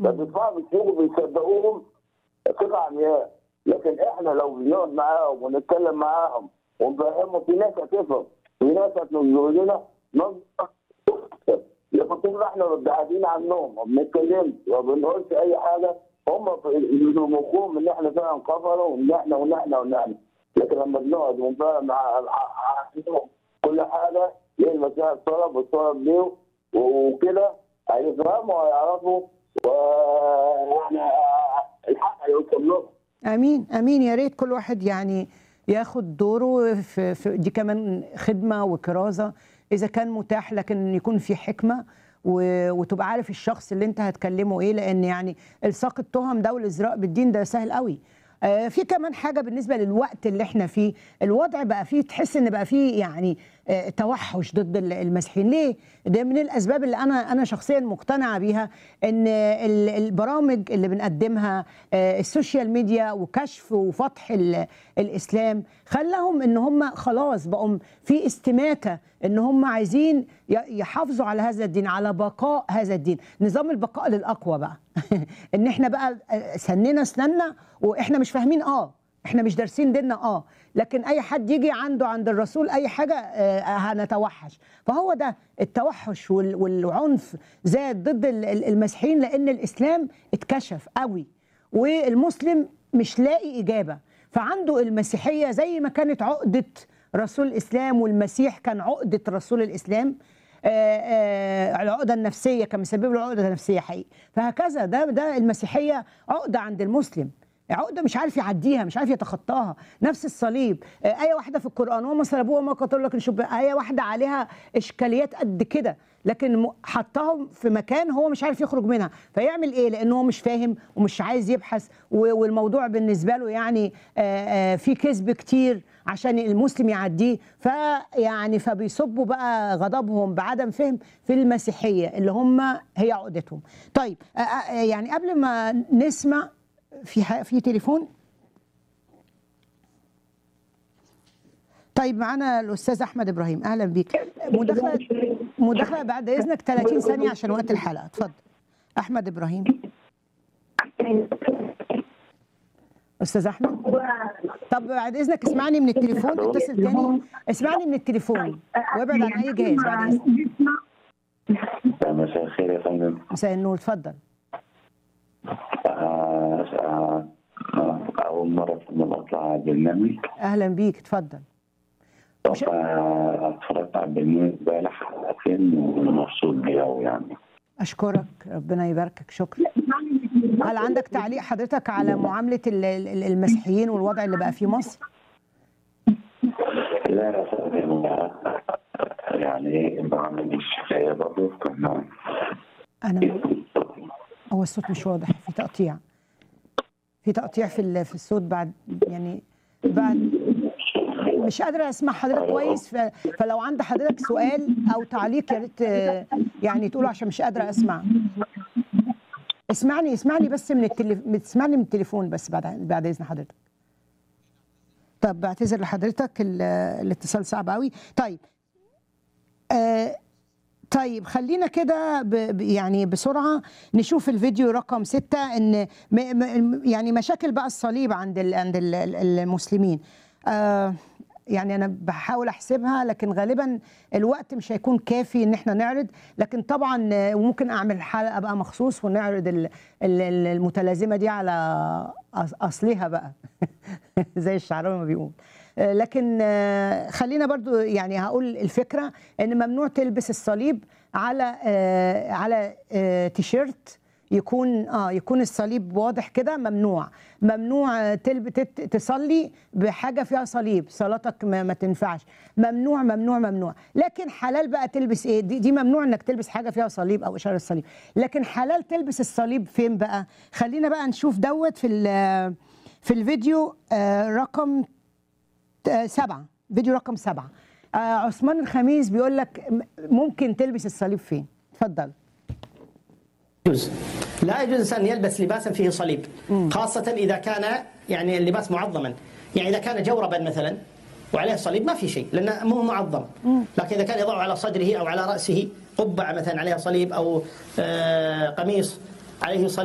فبيطلعوا بيسوقوا بيصدقوهم ثقه عمياء لكن احنا لو بنقعد معاهم ونتكلم معاهم ونفهمهم في ناس هتفهم في ناس هتقول لنا نظره لكن طول ما احنا مبتعدين عنهم ما بنتكلمش ما بنقولش اي حاجه هم في مخهم ان احنا فعلا كفروا وان احنا وان احنا وان احنا لكن لما بنقعد ونفهم مع عنهم كل حاجه ليه المسيح الطلب والطلب ليه وكده هيفهموا وهيعرفوا ويعني الحق هيوصل لهم امين امين يا ريت كل واحد يعني ياخد دوره في, في دي كمان خدمه وكرازه اذا كان متاح لكن يكون في حكمه و- وتبقى عارف الشخص اللي انت هتكلمه ايه لان يعني الصاق التهم ده والازراء بالدين ده سهل قوي آه، في كمان حاجه بالنسبه للوقت اللي احنا فيه الوضع بقى فيه تحس ان بقى فيه يعني آه، توحش ضد ال- المسيحيين ليه ده من الاسباب اللي انا انا شخصيا مقتنعه بيها ان ال- البرامج اللي بنقدمها آه، السوشيال ميديا وكشف وفتح ال- الاسلام خلاهم ان هم خلاص بقوا في استماته ان هم عايزين ي- يحافظوا على هذا الدين على بقاء هذا الدين نظام البقاء للاقوى بقى ان احنا بقى آه، سننا اسناننا واحنا مش فاهمين اه احنا مش دارسين ديننا اه لكن اي حد يجي عنده عند الرسول اي حاجه آه هنتوحش فهو ده التوحش وال- والعنف زاد ضد ال- ال- المسيحيين لان الاسلام اتكشف قوي والمسلم مش لاقي اجابه فعنده المسيحيه زي ما كانت عقده رسول الاسلام والمسيح كان عقده رسول الاسلام آه، آه، العقده النفسيه كان مسبب له عقده نفسيه حقيقي فهكذا ده ده المسيحيه عقده عند المسلم عقده مش عارف يعديها مش عارف يتخطاها نفس الصليب آه، ايه واحده في القران وما صلبوه وما قتلوا لكن شوف ايه واحده عليها اشكاليات قد كده لكن م- حطهم في مكان هو مش عارف يخرج منها فيعمل ايه لانه هو مش فاهم ومش عايز يبحث و- والموضوع بالنسبه له يعني آه، آه، في كذب كتير عشان المسلم يعديه فيعني فبيصبوا بقى غضبهم بعدم فهم في المسيحيه اللي هم هي عقدتهم طيب آه، آه، يعني قبل ما نسمع في ح- في تليفون طيب معانا الاستاذ احمد ابراهيم اهلا بيك مداخله مداخله بعد اذنك 30 ثانيه عشان وقت الحلقه اتفضل احمد ابراهيم استاذ احمد طب بعد اذنك اسمعني من التليفون اتصل تاني اسمعني من التليفون وابعد عن اي جهاز بعد اذنك مساء الخير يا فندم مساء النور اتفضل آه، آه، آه، أول مرة كنا بطلع على البرنامج اهلا بيك اتفضل مش- آه، اتفرجت على البرنامج بقالي حلقتين ومبسوط بيه أوي يعني اشكرك ربنا يباركك شكرا هل عندك تعليق حضرتك على معامله ال- ال- المسيحيين والوضع اللي بقى في مصر لا يا فندم يعني إيه بعمل الشفاية برضه كنا انا هو الصوت مش واضح في تقطيع في تقطيع في ال- في الصوت بعد يعني بعد مش قادره اسمع حضرتك كويس ف- فلو عند حضرتك سؤال او تعليق يا ريت آه، يعني تقوله عشان مش قادره اسمع اسمعني اسمعني بس من التليف... اسمعني من التليفون بس بعد بعد اذن حضرتك طب بعتذر لحضرتك ال- الاتصال صعب قوي طيب آه طيب خلينا كده ب... ب- يعني بسرعة نشوف الفيديو رقم ستة ان م... م... يعني مشاكل بقى الصليب عند ال... عند ال... ال- المسلمين آه يعني انا بحاول احسبها لكن غالبا الوقت مش هيكون كافي ان احنا نعرض لكن طبعا آه، وممكن اعمل حلقة بقى مخصوص ونعرض ال... ال... ال- المتلازمة دي على أص... اصلها بقى زي الشعراوي ما بيقول آه، لكن آه، خلينا برضو يعني هقول الفكره ان ممنوع تلبس الصليب على آه، على آه، تيشيرت يكون اه يكون الصليب واضح كده ممنوع ممنوع آه، تلب تت- تصلي بحاجه فيها صليب صلاتك ما, ما تنفعش ممنوع ممنوع ممنوع لكن حلال بقى تلبس ايه دي, دي ممنوع انك تلبس حاجه فيها صليب او اشاره الصليب لكن حلال تلبس الصليب فين بقى خلينا بقى نشوف دوت في ال- في الفيديو آه، رقم آه، سبعة فيديو رقم سبعة آه عثمان الخميس بيقول لك م- ممكن تلبس الصليب فين اتفضل يجوز لا يجوز أن يلبس لباسا فيه صليب خاصة إذا كان يعني اللباس معظما يعني إذا كان جوربا مثلا وعليه صليب ما في شيء لأنه مو معظم لكن إذا كان يضعه على صدره أو على رأسه قبعة مثلا عليها صليب أو آه، قميص عليه صليب